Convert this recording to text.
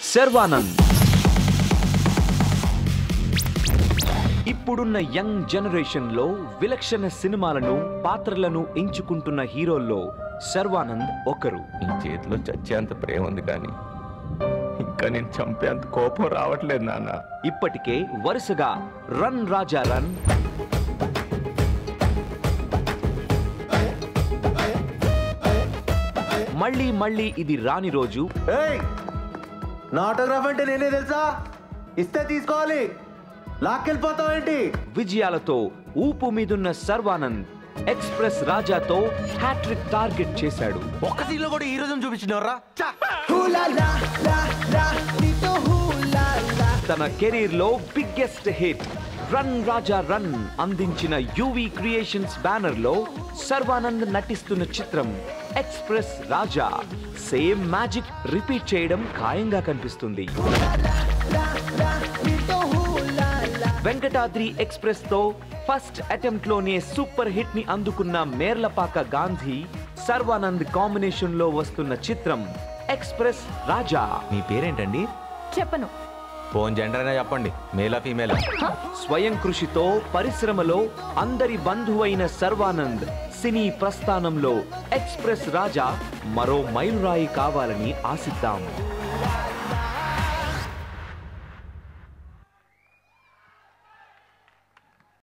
శర్వానంద్ ఇప్పుడున్న young generation లో విలక్షణ సినిమాలను పాత్రలను ఎంచుకుంటున్న హీరోల్లో శర్వానంద్ ఒకరు నీ చేతిలో చచ్చేంత ప్రేమ ఉంది కానీ ఇంకా నేను చంపేంత కోపం రావట్లేదు నాన్న ఇప్పటికే వరుసగా రన్ రాజా రన్ మళ్ళీ మళ్ళీ ఇది రాని రోజు ఏయ్ నా ఆటోగ్రాఫ్ అంటే నేనే తెలుసా ఇస్తే తీసుకోవాలి లాక్కెళ్ళిపోతావేంటి విజయాలతో ఊపు మీదున్న సర్వానంద్ ఎక్స్ప్రెస్ రాజాతో హ్యాట్రిక్ టార్గెట్ చేశాడు ఒక్క సీన్ లో కూడా ఈ రోజు చూపించినవరా తన కెరీర్ లో biggest hit run Raja run అందించిన యువి క్రియేషన్స్ బ్యానర్ లో సర్వానంద్ నటిస్తున్న చిత్రం Express Raja same magic repeat చేయడం ఖాయంగా కనిపిస్తుంది వెంకటాద్రి ఎక్స్ప్రెస్ తో ఫస్ట్ అటెంప్ట్ లోనే సూపర్ హిట్ ని అందుకున్న మేర్లపాక గాంధీ సర్వానంద్ కాంబినేషన్ లో వస్తున్న చిత్రం ఎక్స్ప్రెస్ రాజా మీ పేరేంటండి చెప్పను ఫోన్ జెండర్ అయినా చెప్పండి మేలా ఫీమేలా స్వయం కృషితో పరిశ్రమలో అందరి బంధువైన సర్వానంద్ సినీ ప్రస్థానంలో ఎక్స్ప్రెస్ రాజా మరో మైలురాయి కావాలని ఆశిద్దాం